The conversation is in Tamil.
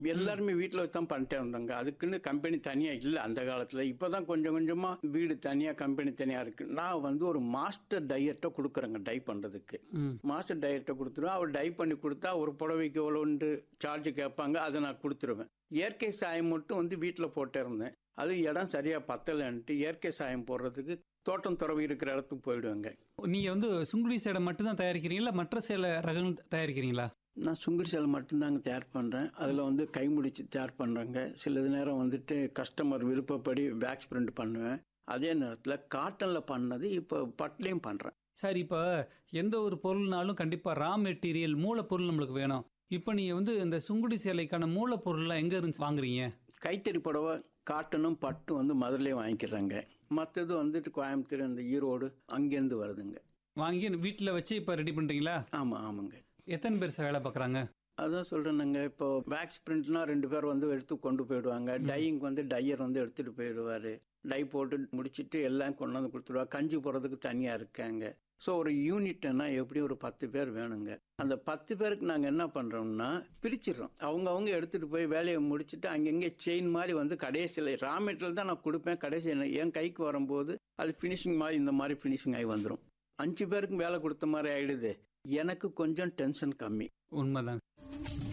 எல்லாருமே வீட்டில் தான் பண்ணிட்டே இருந்தாங்க அதுக்குன்னு கம்பெனி தனியாக இல்லை அந்த காலத்தில் இப்போ தான் கொஞ்சம் கொஞ்சமாக வீடு தனியாக கம்பெனி தனியாக இருக்கு நான் வந்து ஒரு மாஸ்டர் டையட்டை கொடுக்குறேங்க டை பண்ணுறதுக்கு ம் மாஸ்டர் டையட்டை கொடுத்துருவேன் அவர் டை பண்ணி கொடுத்தா ஒரு புடவைக்கு எவ்வளோன்ட்டு சார்ஜ் கேட்பாங்க அதை நான் கொடுத்துருவேன் இயற்கை சாயம் மட்டும் வந்து வீட்டில் போட்டே இருந்தேன் அது இடம் சரியாக பத்தலைன்ட்டு இயற்கை சாயம் போடுறதுக்கு தோட்டம் துறவு இருக்கிற இடத்துக்கு போயிடுவேங்க நீங்க வந்து சுங்குடி சேலை மட்டும்தான் தயாரிக்கிறீங்களா மற்ற சேலை ரகங்கள் தயாரிக்கிறீங்களா நான் சுங்குடி சேலை மட்டும்தாங்க தயார் பண்ணுறேன் அதில் வந்து கை முடிச்சு தயார் பண்ணுறேங்க சில நேரம் வந்துட்டு கஸ்டமர் விருப்பப்படி வேக்ஸ் பிரிண்ட் பண்ணுவேன் அதே நேரத்தில் காட்டனில் பண்ணது இப்போ பட்லேயும் பண்ணுறேன் சார் இப்போ எந்த ஒரு பொருள்னாலும் கண்டிப்பாக ரா மெட்டீரியல் மூலப்பொருள் நம்மளுக்கு வேணும் இப்போ நீங்கள் வந்து இந்த சுங்குடி சேலைக்கான மூலப்பொருள்லாம் எங்கே இருந்து வாங்குறீங்க கைத்தறி புடவை காட்டனும் பட்டும் வந்து மதுரையிலே வாங்கிக்கிறாங்க மற்றது வந்துட்டு கோயம்புத்தூர் இந்த ஈரோடு அங்கேருந்து வருதுங்க வாங்கி வீட்டில் வச்சு இப்போ ரெடி பண்ணுறீங்களா ஆமாம் ஆமாங்க எத்தனை பேர் சார் வேலை பார்க்குறாங்க அதான் சொல்கிறேனுங்க இப்போ வேக்ஸ் பிரிண்ட்னா ரெண்டு பேர் வந்து எடுத்து கொண்டு போயிடுவாங்க டையிங் வந்து டையர் வந்து எடுத்துகிட்டு போயிடுவார் டை போட்டு முடிச்சிட்டு எல்லாம் கொண்டு வந்து கொடுத்துருவா கஞ்சி போடுறதுக்கு தனியாக இருக்காங்க ஸோ ஒரு யூனிட்னா எப்படி ஒரு பத்து பேர் வேணுங்க அந்த பத்து பேருக்கு நாங்கள் என்ன பண்ணுறோம்னா பிரிச்சிடுறோம் அவங்க அவங்க எடுத்துகிட்டு போய் வேலையை முடிச்சுட்டு அங்கங்கே செயின் மாதிரி வந்து கடைசியில் ரா மெட்டீரியல் தான் நான் கொடுப்பேன் கடைசி என்ன- என் கைக்கு வரும்போது அது ஃபினிஷிங் மாதிரி இந்த மாதிரி ஃபினிஷிங் ஆகி வந்துடும் அஞ்சு பேருக்கு வேலை கொடுத்த மாதிரி ஆயிடுது எனக்கு கொஞ்சம் டென்ஷன் கம்மி உண்மைதான்